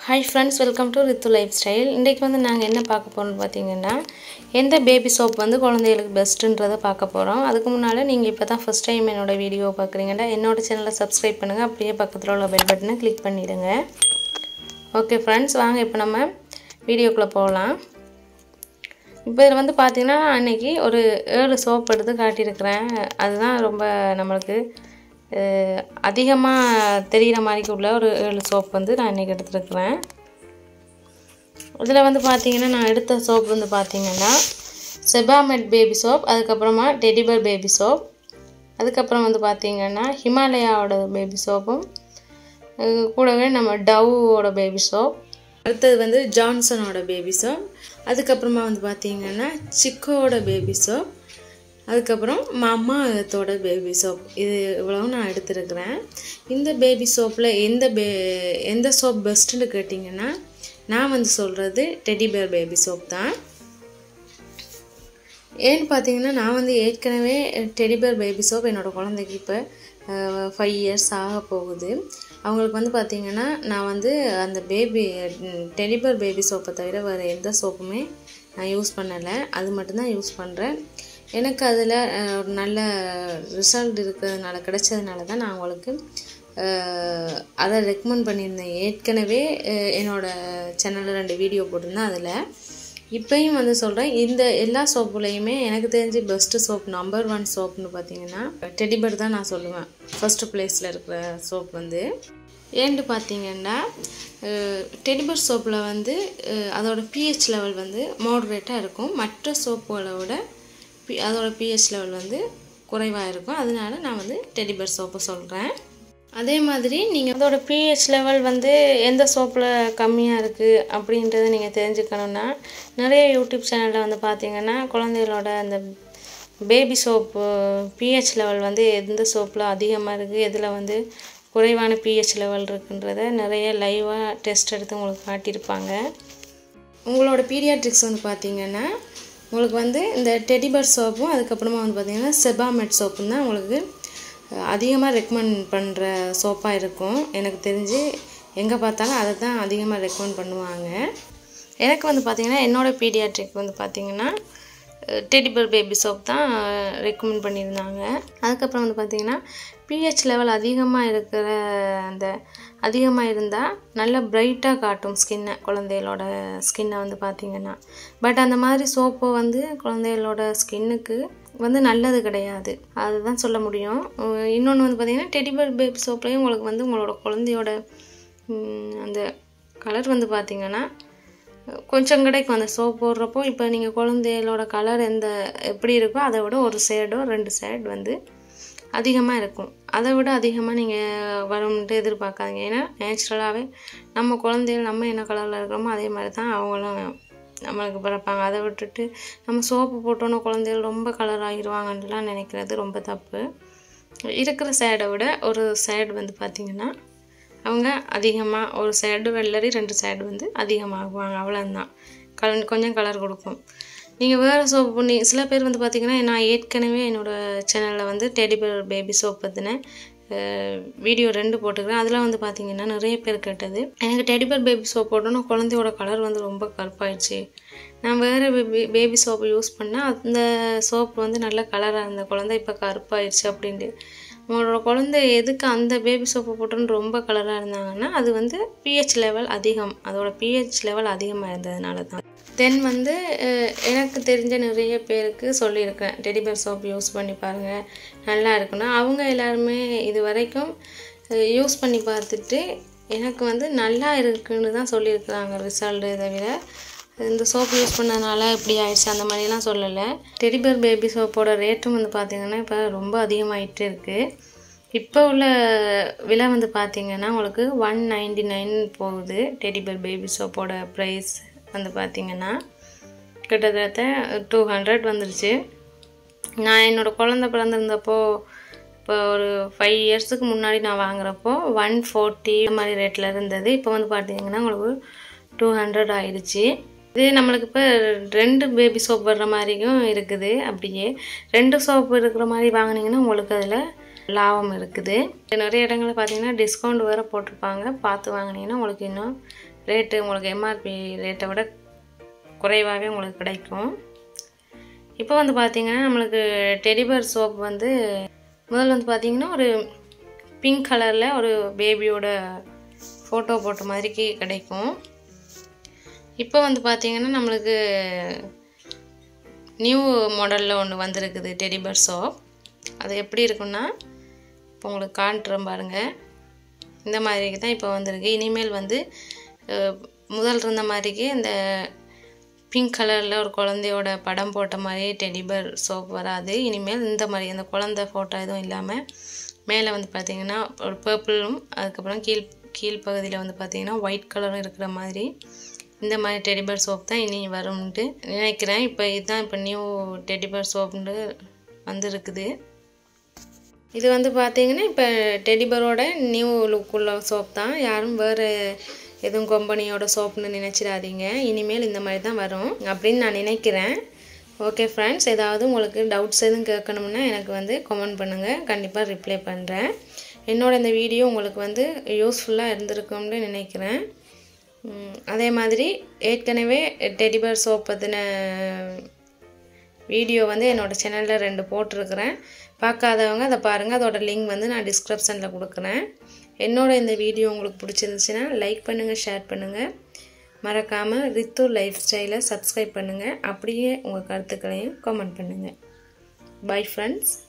hi friends welcome to Rithu lifestyle இன்றைக்கி வந்து நாங்கள் என்ன பார்க்க போகிறோம்னு பார்த்தீங்கன்னா எந்த பேபி சோப் வந்து குழந்தைகளுக்கு பெஸ்ட்டுன்றதை பார்க்க போகிறோம் அதுக்கு முன்னால் நீங்கள் இப்போ தான் ஃபஸ்ட் டைம் என்னோடய வீடியோ பார்க்குறீங்கன்னா என்னோட சேனலை சப்ஸ்கிரைப் பண்ணுங்கள் அப்படியே பக்கத்தில் உள்ள பெல் பட்டனை கிளிக் பண்ணிவிடுங்க ஓகே ஃப்ரெண்ட்ஸ் வாங்க இப்போ நம்ம வீடியோக்குள்ளே போகலாம் இப்போ இதில் வந்து பார்த்திங்கன்னா அன்றைக்கி ஒரு ஏழு சோப் எடுத்து காட்டியிருக்கிறேன் அதுதான் ரொம்ப நம்மளுக்கு அதிகமாக தெரிகிற மாதிரிக்கு உள்ள ஒரு ஏழு சோப் வந்து நான் இன்றைக்கி எடுத்துருக்குறேன் இதில் வந்து பார்த்திங்கன்னா நான் எடுத்த சோப் வந்து பார்த்திங்கன்னா செபாமெட் பேபி சோப் அதுக்கப்புறமா டெடிபர் பேபி சோப் அதுக்கப்புறம் வந்து பார்த்திங்கன்னா ஹிமாலயாவோட பேபி சோப்பும் கூடவே நம்ம டவ்வோட பேபி சோப் அடுத்தது வந்து ஜான்சனோட பேபி சோப் அதுக்கப்புறமா வந்து பார்த்திங்கன்னா சிக்கோட பேபி சோப் அதுக்கப்புறம் மம்மா எர்த்தோட பேபி சோப் இது இவ்வளவும் நான் எடுத்துருக்கிறேன் இந்த பேபி சோப்பில் எந்த பே எந்த சோப் பெஸ்ட்டுன்னு கேட்டிங்கன்னா நான் வந்து சொல்கிறது டெடிபேர் பேபி சோப் தான் ஏன்னு பார்த்தீங்கன்னா நான் வந்து ஏற்கனவே டெடிபேர் பேபி சோப் என்னோடய குழந்தைக்கு இப்போ ஃபைவ் இயர்ஸ் ஆக போகுது அவங்களுக்கு வந்து பார்த்திங்கன்னா நான் வந்து அந்த பேபி டெலிபர் பேபி சோப்பை தவிர வேறு எந்த சோப்புமே நான் யூஸ் பண்ணலை அது மட்டும்தான் யூஸ் பண்ணுறேன் எனக்கு அதில் ஒரு நல்ல ரிசல்ட் இருக்கிறதுனால கிடைச்சதுனால தான் நான் உங்களுக்கு அதை ரெக்கமெண்ட் பண்ணியிருந்தேன் ஏற்கனவே என்னோடய சேனலில் ரெண்டு வீடியோ போட்டிருந்தேன் அதில் இப்போயும் வந்து சொல்கிறேன் இந்த எல்லா சோப்புலையுமே எனக்கு தெரிஞ்சு பெஸ்ட்டு சோப் நம்பர் ஒன் சோப்னு பார்த்தீங்கன்னா டெடிபர் தான் நான் சொல்லுவேன் ஃபஸ்ட்டு ப்ளேஸில் இருக்கிற சோப் வந்து ஏன்னு பார்த்தீங்கன்னா டெடிபர் சோப்பில் வந்து அதோட பிஹெச் லெவல் வந்து மாடரேட்டாக இருக்கும் மற்ற சோப்புகளை விட பி அதோட பிஹெச் லெவல் வந்து குறைவாக இருக்கும் அதனால நான் வந்து டெடிபர் சோப்பை சொல்கிறேன் அதே மாதிரி நீங்கள் அதோட பிஹெச் லெவல் வந்து எந்த சோப்பில் கம்மியாக இருக்குது அப்படின்றத நீங்கள் தெரிஞ்சுக்கணுன்னா நிறைய யூடியூப் சேனலில் வந்து பார்த்தீங்கன்னா குழந்தைகளோட அந்த பேபி சோப்பு பிஹெச் லெவல் வந்து எந்த சோப்பில் அதிகமாக இருக்குது எதில் வந்து குறைவான பிஹெச் லெவல் இருக்குன்றத நிறைய லைவாக டெஸ்ட் எடுத்து உங்களுக்கு காட்டியிருப்பாங்க உங்களோட பீடியாட்ரிக்ஸ் வந்து பார்த்தீங்கன்னா உங்களுக்கு வந்து இந்த டெடிபர் சோப்பும் அதுக்கப்புறமா வந்து பார்த்திங்கன்னா செபாமெட் சோப்பும் தான் உங்களுக்கு அதிகமாக ரெக்கமெண்ட் பண்ணுற சோப்பாக இருக்கும் எனக்கு தெரிஞ்சு எங்கே பார்த்தாலும் அதை தான் அதிகமாக ரெக்கமெண்ட் பண்ணுவாங்க எனக்கு வந்து பார்த்திங்கன்னா என்னோடய பீடியாட்ரிக் வந்து பார்த்திங்கன்னா டெடிபர் பேபி சோப் தான் ரெக்கமெண்ட் பண்ணியிருந்தாங்க அதுக்கப்புறம் வந்து பார்த்திங்கன்னா பிஹெச் லெவல் அதிகமாக இருக்கிற அந்த அதிகமாக இருந்தால் நல்லா பிரைட்டாக காட்டும் ஸ்கின்னை குழந்தைகளோட ஸ்கின்னை வந்து பார்த்திங்கன்னா பட் அந்த மாதிரி சோப்பை வந்து குழந்தைகளோட ஸ்கின்னுக்கு வந்து நல்லது கிடையாது அதுதான் சொல்ல முடியும் இன்னொன்று வந்து பார்த்திங்கன்னா டெடிபர் பேபி சோப்லேயும் உங்களுக்கு வந்து உங்களோட குழந்தையோட அந்த கலர் வந்து பார்த்திங்கன்னா கொஞ்சம் கிடைக்கும் அந்த சோப் போடுறப்போ இப்போ நீங்கள் குழந்தைகளோட கலர் எந்த எப்படி இருக்கோ அதை விட ஒரு சைடோ ரெண்டு சைடு வந்து அதிகமாக இருக்கும் அதை விட அதிகமாக நீங்கள் வரும்ன்ட்டு எதிர்பார்க்காதீங்க ஏன்னா நேச்சுரலாகவே நம்ம குழந்தைகள் நம்ம என்ன கலரில் இருக்கிறோமோ அதே மாதிரி தான் அவங்களும் நம்மளுக்கு பிறப்பாங்க அதை விட்டுட்டு நம்ம சோப்பு போட்டோன்னு குழந்தைகள் ரொம்ப கலர் ஆகிடுவாங்கன்ட்டுலாம் நினைக்கிறது ரொம்ப தப்பு இருக்கிற சேடை விட ஒரு சைடு வந்து பார்த்திங்கன்னா அவங்க அதிகமாக ஒரு சைடு வெள்ளரி ரெண்டு சைடு வந்து அதிகமாகுவாங்க அவ்வளோதான் கலர் கொஞ்சம் கலர் கொடுக்கும் நீங்கள் வேறு சோப் பண்ணி சில பேர் வந்து பார்த்திங்கன்னா நான் ஏற்கனவே என்னோடய சேனலில் வந்து டெடிபர் பேபி சோப் பற்றின வீடியோ ரெண்டு போட்டுக்கிறேன் அதில் வந்து பார்த்திங்கன்னா நிறைய பேர் கேட்டது எனக்கு டெடிபர் பேபி சோப் போட்டோன்னா குழந்தையோட கலர் வந்து ரொம்ப கருப்பாயிடுச்சு நான் வேறு பேபி பேபி சோப்பு யூஸ் பண்ணால் அந்த சோப்பு வந்து நல்ல கலராக இருந்த குழந்தை இப்போ கருப்பாயிடுச்சு அப்படின்ட்டு உங்களோட குழந்தை எதுக்கு அந்த பேபி சோப்பு போட்டோன்னு ரொம்ப கலராக இருந்தாங்கன்னா அது வந்து பிஹெச் லெவல் அதிகம் அதோட பிஹெச் லெவல் அதிகமாக இருந்ததுனால தான் தென் வந்து எனக்கு தெரிஞ்ச நிறைய பேருக்கு சொல்லியிருக்கேன் டெடிபர் சோப் யூஸ் பண்ணி பாருங்கள் நல்லா இருக்குன்னா அவங்க எல்லாருமே இது வரைக்கும் யூஸ் பண்ணி பார்த்துட்டு எனக்கு வந்து நல்லா இருக்குன்னு தான் சொல்லியிருக்கிறாங்க ரிசல்ட்டு தவிர இந்த சோப் யூஸ் பண்ணதுனால இப்படி ஆயிடுச்சு அந்த மாதிரிலாம் சொல்லலை டெடிபர் பேபி சோப்போட ரேட்டும் வந்து பார்த்திங்கன்னா இப்போ ரொம்ப அதிகமாகிட்டு இருக்குது இப்போ உள்ள விலை வந்து பார்த்திங்கன்னா உங்களுக்கு ஒன் நைன்டி நைன் போகுது டெடிபர் பேபி சோப்போட ப்ரைஸ் வந்து பார்த்திங்கன்னா கிட்டத்தட்ட டூ ஹண்ட்ரட் வந்துருச்சு நான் என்னோடய குழந்த பிறந்திருந்தப்போ இப்போ ஒரு ஃபைவ் இயர்ஸுக்கு முன்னாடி நான் வாங்குறப்போ ஒன் ஃபோர்ட்டி இந்த மாதிரி ரேட்டில் இருந்தது இப்போ வந்து பார்த்திங்கன்னா உங்களுக்கு டூ ஹண்ட்ரட் ஆயிடுச்சு இது நம்மளுக்கு இப்போ ரெண்டு பேபி சோப் வர்ற மாதிரியும் இருக்குது அப்படியே ரெண்டு சோப் இருக்கிற மாதிரி வாங்கினீங்கன்னா உங்களுக்கு அதில் லாபம் இருக்குது நிறைய இடங்களில் பார்த்தீங்கன்னா டிஸ்கவுண்ட் வேறு போட்டிருப்பாங்க பார்த்து வாங்கினீங்கன்னா உங்களுக்கு இன்னும் ரேட்டு உங்களுக்கு எம்ஆர்பி ரேட்டை விட குறைவாகவே உங்களுக்கு கிடைக்கும் இப்போ வந்து பார்த்திங்கன்னா நம்மளுக்கு டெடிபர் சோப் வந்து முதல்ல வந்து பார்த்திங்கன்னா ஒரு பிங்க் கலரில் ஒரு பேபியோட ஃபோட்டோ போட்ட மாதிரிக்கு கிடைக்கும் இப்போ வந்து பார்த்திங்கன்னா நம்மளுக்கு நியூ மாடலில் ஒன்று வந்திருக்குது டெடிபர் சோப் அது எப்படி இருக்குன்னா இப்போ உங்களுக்கு காட்டுறேன் பாருங்கள் இந்த மாதிரிக்கு தான் இப்போ வந்திருக்கு இனிமேல் வந்து அஹ், முதல் இருந்த மாதிரிக்கு இந்த பிங்க் கலரில் ஒரு குழந்தையோட படம் போட்ட மாதிரி டெடிபர் சோப் வராது இனிமேல் இந்த மாதிரி அந்த குழந்தை ஃபோட்டோ எதுவும் இல்லாமல் மேலே வந்து பார்த்திங்கன்னா ஒரு பர்பிளும் அதுக்கப்புறம் கீழ் கீழ் பகுதியில் வந்து பார்த்திங்கன்னா ஒயிட் கலரும் இருக்கிற மாதிரி இந்த மாதிரி டெடிபர் சோப் தான் இனி வரும்ன்ட்டு நினைக்கிறேன் இப்போ இதுதான் இப்போ நியூ டெடிபர் சோப்னு வந்திருக்குது இது வந்து பார்த்தீங்கன்னா இப்போ டெடிபரோட நியூ லுக் உள்ள சோப் தான் யாரும் வேறு எதுவும் கம்பெனியோட சோப்னு நினச்சிடாதீங்க இனிமேல் இந்த மாதிரி தான் வரும் அப்படின்னு நான் நினைக்கிறேன் ஓகே ஃப்ரெண்ட்ஸ் ஏதாவது உங்களுக்கு டவுட்ஸ் எதுவும் கேட்கணும்னா எனக்கு வந்து கமெண்ட் பண்ணுங்கள் கண்டிப்பாக ரிப்ளை பண்ணுறேன் என்னோட இந்த வீடியோ உங்களுக்கு வந்து யூஸ்ஃபுல்லாக இருந்திருக்கும்னு நினைக்கிறேன் உம், அதே மாதிரி ஏற்கனவே டெடிபர் சோப் பற்றின வீடியோ வந்து என்னோடய சேனலில் ரெண்டு போட்டிருக்கிறேன் பார்க்காதவங்க அதை பாருங்கள் அதோட லிங்க் வந்து நான் டிஸ்கிரிப்ஷனில் கொடுக்குறேன் என்னோட இந்த வீடியோ உங்களுக்கு பிடிச்சிருந்துச்சுன்னா லைக் பண்ணுங்கள் ஷேர் பண்ணுங்கள் மறக்காமல் ரித்து லைஃப் ஸ்டைலை சப்ஸ்கிரைப் பண்ணுங்கள் அப்படியே உங்கள் கருத்துக்களையும் கமெண்ட் பண்ணுங்கள் பை ஃப்ரெண்ட்ஸ்